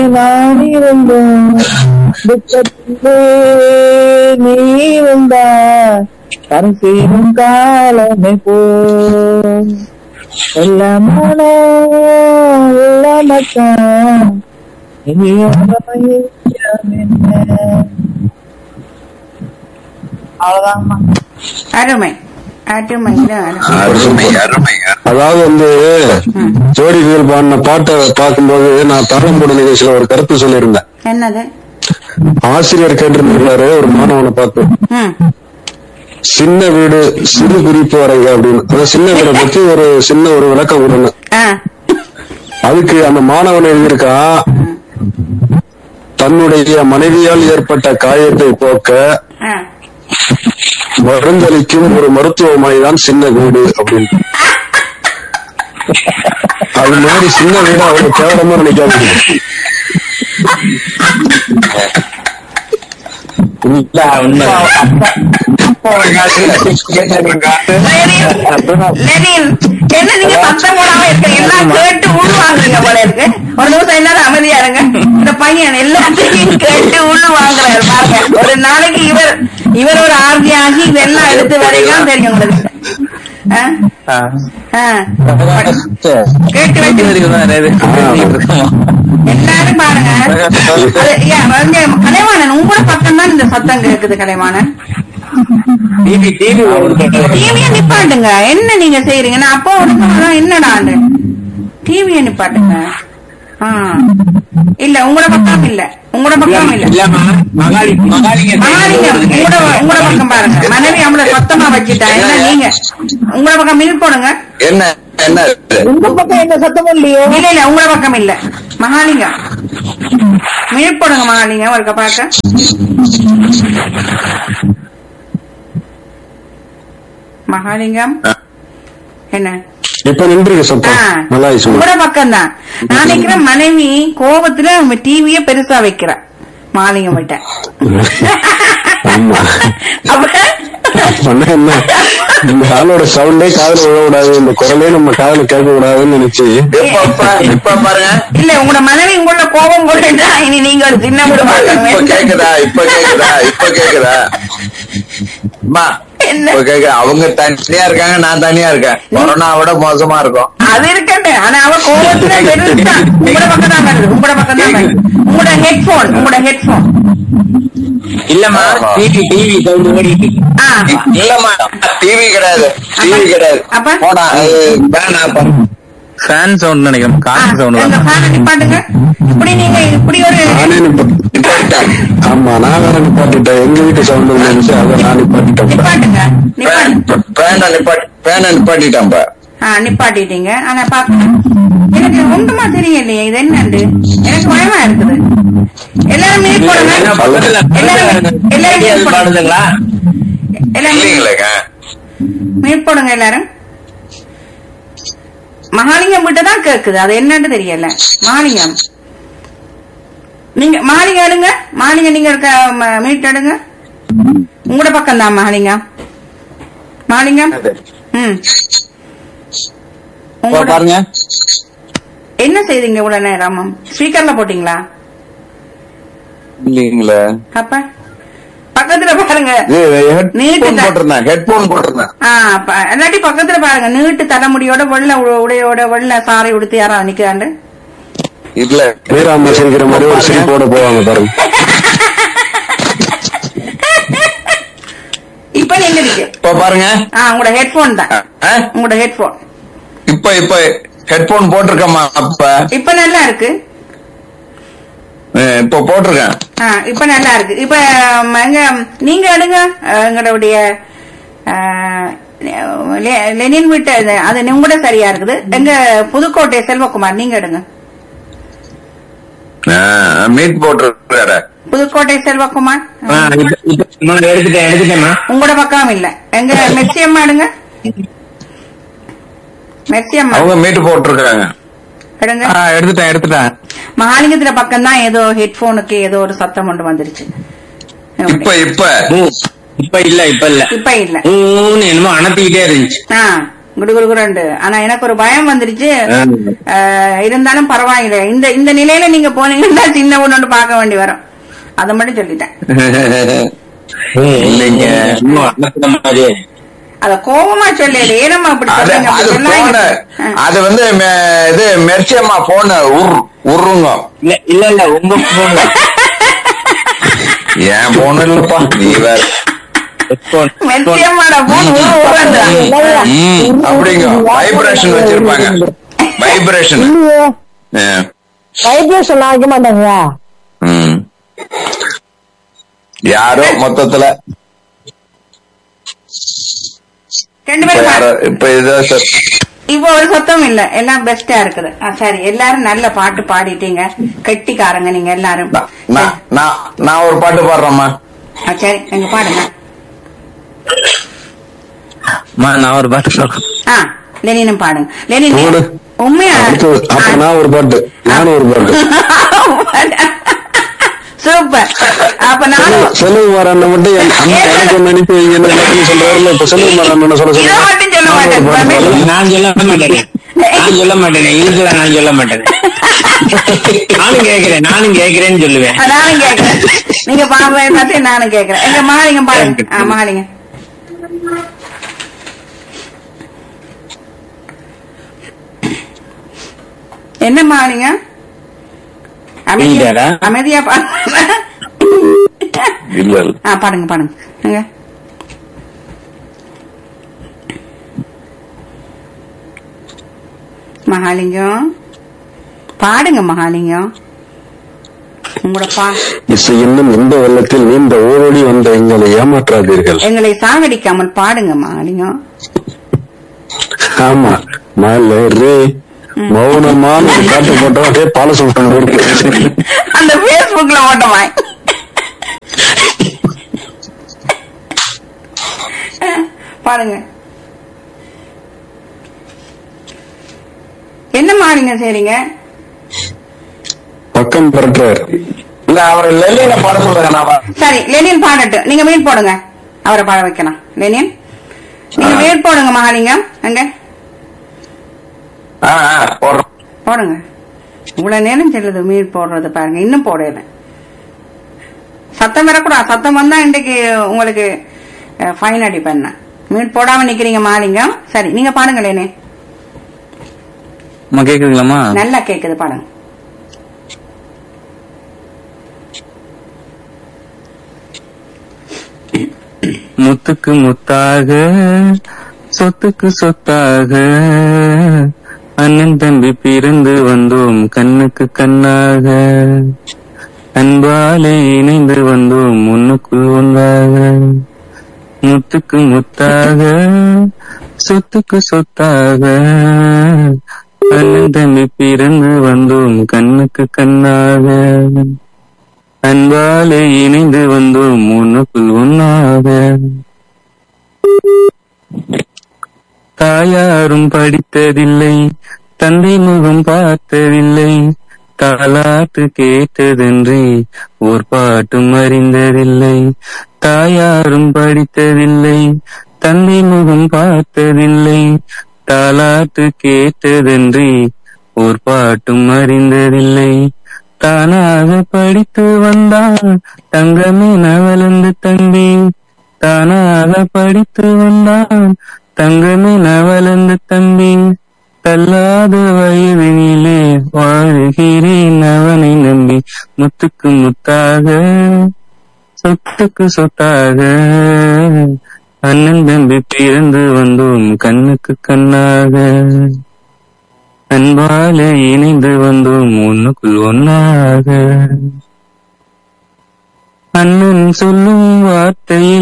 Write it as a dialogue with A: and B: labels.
A: நான் இருந்தோம் துக்கத்திலே நீ இருந்தாய் கரை சேரும் காலமே போ எல்லாமான எல்லா மச்சான் இனி அவ்வளவுதான்மா
B: அருமை அருமை இது அருமை.
C: அருமை அருமை
D: அதாவது வந்து ஜோடிகள் பாடின பாட்டை பார்க்கும்போது நான் தரம்போட நிகழ்ச்சியில ஒரு கருத்து சொல்லியிருந்தேன்
B: என்னது
D: ஆசிரியர் கேட்டிருந்தாரு ஒரு மாணவனை பார்த்து
B: ம்
D: சின்ன வீடு சிறு குறிப்பு வரைங்க அப்படின்னு அதாவது சின்ன வீடை பத்தி ஒரு சின்ன ஒரு விளக்கம் கொடுங்க
B: ஆ
D: அதுக்கு அந்த மாணவன் எழுதியிருக்கா தன்னுடைய மனைவியால் ஏற்பட்ட காயத்தை போக்க
B: ஆ
D: மருந்தளிக்கும் ஒரு மருத்துவமனை தான் சின்ன வீடு அப்படின்னு அது மாதிரி சின்ன வீடு அவ்வளவு கேவலமா நினைக்காதீங்க
C: இல்ல உண்மை
B: லெனின் என்ன நீங்க சத்தம் போடாம இருக்க எல்லாம் கேட்டு உள்வாங்குறீங்க போல இருக்கு ஒரு நிமிஷம் எல்லாரும் அமைதியா இருங்க இந்த பையன் எல்லாத்தையும் கேட்டு உள்ள வாங்குறாரு பாருங்க ஒரு நாளைக்கு இவர் இவர் ஒரு ஆர்ஜி ஆகி இதெல்லாம் எடுத்து வரைக்கும் தெரியும் உங்களுக்கு ஆ? ஆ. கேட்டு வச்சு எல்லாரும் பாருங்க அது, ஏன், வந்து, கலைவாணன் உங்களோட பக்கம் தான் இந்த சத்தம் கேக்குது கலைவாணன் டிவியை நிப்பாட்டுங்க என்ன நீங்க செய்யறீங்க நான் அப்போ உடனே என்னடாண்டு டிவியை நிப்பாட்டுங்க ஆ. இல்ல உங்களோட பக்கம் இல்ல உங்களோட பக்கம் இல்ல மகாலிங்கம் உங்களோட உங்களோட பக்கம் பாருங்க மனைவி அவங்கள சத்தமா வச்சுட்டா என்ன நீங்க உங்களோட பக்கம் மில் போடுங்க
C: என்ன என்ன
A: உங்க பக்கம் எந்த சத்தமும் இல்லையோ
B: இல்ல இல்ல உங்களோட பக்கம் இல்ல மகாலிங்கம் மில் போடுங்க மகாலிங்கம் ஒருக்க பாக்க மகாலிங்கம் என்ன
D: இப்ப நின்றுங்க
B: ஆ,
D: சத்தம் நல்லா
B: உங்களோட
D: சொல்லுங்க
B: பக்கம் தான் நான் நினைக்கிறேன் மனைவி கோபத்துல அவங்க டிவிய பெருசா வைக்கிறா மாலிங்கம் விட்ட
D: ஆமா
B: அப்ப
D: பண்ண என்ன இந்த ஆளோட சவுண்டே காதுல விழக்கூடாது இந்த குரலே நம்ம காதுல கேட்க கூடாதுன்னு நினைச்சு
C: இப்ப பா- இப்ப பாருங்க
B: இல்ல உங்களோட மனைவி உங்களோட கோபம் கொண்டுட்டா இனி நீங்க ஒரு சின்ன வீடு
C: இப்ப
B: பார்க்கணும்
C: கேக்குதா இப்ப கேக்குதா இப்ப கேக்குதா அம்மா
B: என்ன?
C: இப்ப கேக்குதா அவங்க தனியா இருக்காங்க நான் தனியா இருக்கேன் கொரோனாவோட மோசமா இருக்கும்
B: அது இருக்கட்டும் ஆனா அவ கோபத்துல பெருசா உங்களோட பக்கம் தான் வருது உங்களோட பக்கம் தான் வருது உங்களோட ஹெட்போன் உங்களோட ஹெட்போன்
E: இல்லம்மா டிவி டிவி சவுண்ட் ஓடிட்டு இருக்கு.
B: ஆ
C: இல்லம்மா டிவி கிடையாது டிவி கிடையாது
B: அப்ப?
C: போனா அது வேணாம் பா.
E: ஃபேன் சவுண்ட் நினைக்கிறேன்
B: ஆ,
E: காத்து
B: எங்க
E: சவுண்ட்
B: ஃபேனை நிப்பாட்டுங்க இப்படி நீங்க இப்படி ஒரு
D: நானே நிப்ப-
C: நிப்பாட்டிட்டேன்.
D: ஆமா நான் வேற நிப்பாட்டிட்டேன் எங்க வீட்டு சவுண்ட் நினைச்சு அதை நான் நிப்பாட்டிட்டேன்
B: நிப்பாட்டுங்க நிப்பாட்டு
C: பேன் பேனை நிப்பாட்டி பேனை நிப்பாட்டிட்டான் பா.
B: ஆ நிப்பாட்டிட்டீங்க ஆனா பாக்க எனக்கு ஒன்றுமா தெரியலையே இது என்னண்டு எனக்கு பயமா இருக்குது எல்லாரும் மீட் போடுங்க
E: என்ன பக்கத்துல
B: எல்லாரும் எல்லாரும் mute போடுங்க.
E: பாடுதுங்களா
B: எல்லாரும் mute-
C: இல்லைங்களேங்க
B: மீட் போடுங்க எல்லாரும் மகாலிங்கம் கிட்ட தான் கேக்குது அது என்னன்னு தெரியல மகாலிங்கம் நீங்க மகாலிங்கம் எடுங்க மகாலிங்கம் நீங்க இருக்க மீட் எடுங்க உங்களோட பக்கம் தான் மகாலிங்கம் மகாலிங்கம் ம்
E: இப்ப
B: உங்களோட
E: பாருங்க
B: என்ன செய்தீங்க இவ்வளவு நேரம் ஸ்பீக்கர்ல போட்டீங்களா
C: இல்லைங்களே
B: அப்ப பக்கத்துல பாருங்க
C: இது ஹெட்போன்
B: நீட்டுங்க.
C: போட்டிருந்தேன் ஹெட்போன் போட்டிருந்தேன்
B: ஆ ப- இல்லாட்டி பக்கத்துல பாருங்க நீட்டு தலைமுடியோட வெள்ள உ- உடையோட வெள்ள சாரை உடுத்து யாரா நிக்கிறாண்டு
C: இல்ல
D: வீராம சிரிக்கிற மாதிரி ஒரு சிரிப்போட போவாங்க பாருங்க
B: இப்ப நீங்க இருக்கு
C: இப்ப பாருங்க
B: ஆ உங்களோட ஹெட்போன் தான்
C: ஆ?
B: உங்களோட ஹெட்போன்
C: இப்ப இப்ப ஹெட்போன் போட்டிருக்கேம்மா அப்ப
B: இப்ப நல்லா இருக்கு
C: அஹ் இப்ப போட்டிருக்கேன்
B: ஆ இப்ப நல்லா இருக்கு இப்ப ம், எங்க நீங்க எடுங்க அஹ், எங்களுடைய அஹ், லெ- லெனின் வீட்டு இது, அது உங்களோட சரியா இருக்குது எங்க புதுக்கோட்டை செல்வகுமார் நீங்க எடுங்க
C: மீட் போட்டிருக்காரு
B: புதுக்கோட்டை செல்வகுமார்
E: ஆ, இப்ப- இப்ப நான் எடுத்துட்டேன் எடுத்துட்டேம்மா
B: உங்களோட பக்கம் இல்ல எங்க மெர்சி அம்மா எடுங்க மெர்சி அம்மா
C: அவங்க மீட் போட்டிருக்காங்க
B: எடுங்க
E: ஆ, எடுத்துட்டேன் எடுத்துட்டேன்
B: மகாலிங்கத்துல பக்கம் தான் ஏதோ ஹெட்போனுக்கு ஏதோ ஒரு சத்தம் ஒன்று வந்துருச்சு
C: இப்ப இப்ப
E: ம், இப்ப இல்ல இப்ப இல்ல
B: இப்ப இல்ல
E: ஊன்னு என்னமோ அணத்திக்கிட்டே இருந்துச்சு
B: ஆ குடு குடு குடுண்டு ஆனா எனக்கு ஒரு பயம் வந்துருச்சு அஹ், இருந்தாலும் பரவாயில்லை இந்த இந்த நிலையில நீங்க போனீங்கன்னா சின்ன ஒண்ணு பார்க்க வேண்டி வரும் அதை மட்டும் சொல்லிட்டேன்
C: இல்லைங்க
E: இன்னும் அண்ணாத்த மாதிரி
B: அத கோபமா சொல்லல ஏனம்மா அப்படி
C: அது
B: சொல்றீங்க
C: அது
B: அப்படி
C: போன
B: சொன்னா-
C: அது வந்து மெ- இது மெர்ச்சியம்மா போன உர் உருங்க
E: இல்ல இல்ல இல்ல உங்க phone ல.
C: ஏன் போன இல்லப்பா நீ வேற
E: Headphone, headphone.
B: மெத்தியம்மாட போன் ஊருன்றா.
C: ம், அப்படிங்க வைப்ரேஷன் வச்சிருப்பாங்க வைப்ரேஷன்
A: இல்லையே வைப்ரேஷன் ஆக மாட்டாங்க
C: யாரோ மொத்தத்துல
B: ரெண்டு
C: இப்ப
B: பேரும்
C: யாரோ
B: பா-
C: இப்ப இதோ சொ-
B: இப்போ ஒரு சத்தம் இல்ல எல்லாம் பெஸ்டா இருக்குது ஆ, சரி எல்லாரும் நல்ல பாட்டு பாடிட்டீங்க கெட்டிக்காரங்க நீங்க எல்லாரும்
C: நான்- நான் நான் நான் ஒரு பாட்டு பாடுறேம்மா
B: ஆ, சரி நீங்க பாடுங்க
E: அம்மா, நான் ஒரு பாட்டு சொல்றேன்
B: ஆ லெனினும் பாடுங்க லெனின்
D: போடு.
B: உண்மையா
D: அடுத்தது அப்ப நான் ஒரு பாட்டு நானும் ஒரு பாட்டு
B: சூப்பர் அப்ப நானும்
D: செல்வகுமார் அண்ணன் மட்டும் என் அம்மா எனக்கு ஒண்ணு அனுப்பி வைங்கன்னு எல்லாத்தையும் சொல்றாருல இப்ப செல்வகுமார் அண்ணனை சொல்ல
B: இதை
D: சொல்லுங்க
B: மட்டும் சொல்ல
D: நானும் ஒரு பாட்டு
B: மாட்டேன்
D: பாடுறேன்.
E: நான் சொல்ல மாட்டேனே நான் சொல்ல மாட்டேனே இதுல நான் சொல்ல மாட்டேன் நானும் கேக்குறேன் நானும் கேக்குறேன்னு சொல்லுவேன்
B: ஆ, நானும் கேக்குறேன் நீங்க பாப்பா பார்த்து நானும் கேக்குறேன் எங்க மகாலிங்க பாருங்க ஆ மகாலிங்க என்ன மகாலிங்க அமைதியா
E: இல்லடா.
B: அமைதியா பாருங்க
C: இல்ல இல்ல
B: ஆ பாடுங்க பாடுங்க எங்க மகாலிங்கம் பாடுங்க மகாலிங்கம் உங்களோட பா
D: இசை என்னும் இந்த வெள்ளத்தில் நீண்ட ஓடோடி வந்த எங்களை ஏமாற்றாதீர்கள்
B: எங்களை சாகடிக்காமல் பாடுங்க மகாலிங்கம்
D: ஆமா மலரே மௌனமான ஒரு காட்டு போட்டோம் அப்படியே பாலசுப்ரமணியம் இருக்கு
B: அந்த பேஸ்புக்ல ஓட்டமா பாருங்க என்ன மாறிங்க சரிங்க
D: பக்கம் பரட்டுறார்
C: இல்ல அவர் லெல்லியில பாட சொல்லுங்க நான் பா-
B: சரி லெனின் பாடட்டும் நீங்க மீட் போடுங்க அவரை பாட வைக்கலாம் லெனின் நீங்க மீட் போடுங்க மகாலிங்கம் அங்க
C: ஆ, ஆ, போடுறேன்
B: போடுங்க இவ்வளவு நேரம் செல்லுது மீட் போடுறது பாருங்க இன்னும் போடல சத்தம் வரக்கூடாது சத்தம் வந்தா இன்றைக்கு உங்களுக்கு ஃபைன் அடிப்பேன் நான். மீட் போடாம நிக்கிறீங்க மாலிங்கம் சரி நீங்க பாடுங்க லேனே
E: அம்மா கேக்குதுங்களாம்மா
B: நல்லா கேக்குது பாடுங்க
E: முத்துக்கு முத்தாக சொத்துக்கு சொத்தாக அண்ணன் தம்பி பிறந்து வந்தோம் கண்ணுக்கு கண்ணாக அன்பாலே இணைந்து வந்தோம் முன்னுக்குள் ஒன்றாக முத்துக்கு முத்தாக சொத்துக்கு சொத்தாக அண்ணன் தம்பி பிறந்து வந்தோம் கண்ணுக்கு கண்ணாக அன்பாலே இணைந்து வந்தோம் உனக்குள் ஒன்னாக தாயாரும் படித்ததில்லை தந்தை முகம் பார்த்ததில்லை தாலாட்டு கேட்டதென்றே ஓர் பாட்டும் அறிந்ததில்லை தாயாரும் படித்ததில்லை தந்தை முகம் பார்த்ததில்லை தாலாட்டு கேட்டதென்றே ஓர் பாட்டும் அறிந்ததில்லை தானாக படித்து வந்தான் தங்கமென வளர்ந்து தம்பி தானாக படித்து வந்தான் தங்கமென வளர்ந்து தம்பி தள்ளாத வயதினிலே வாழ்கிறேன் அவனை நம்பி முத்துக்கு முத்தாக சொத்துக்கு சொத்தாக அண்ணன் தம்பி பிறந்து வந்தோம் கண்ணுக்கு கண்ணாக அன்பாலே இணைந்து வந்தோம் ஒண்ணுக்குள் ஒன்னாக அண்ணன் சொல்லும் வார்த்தையில்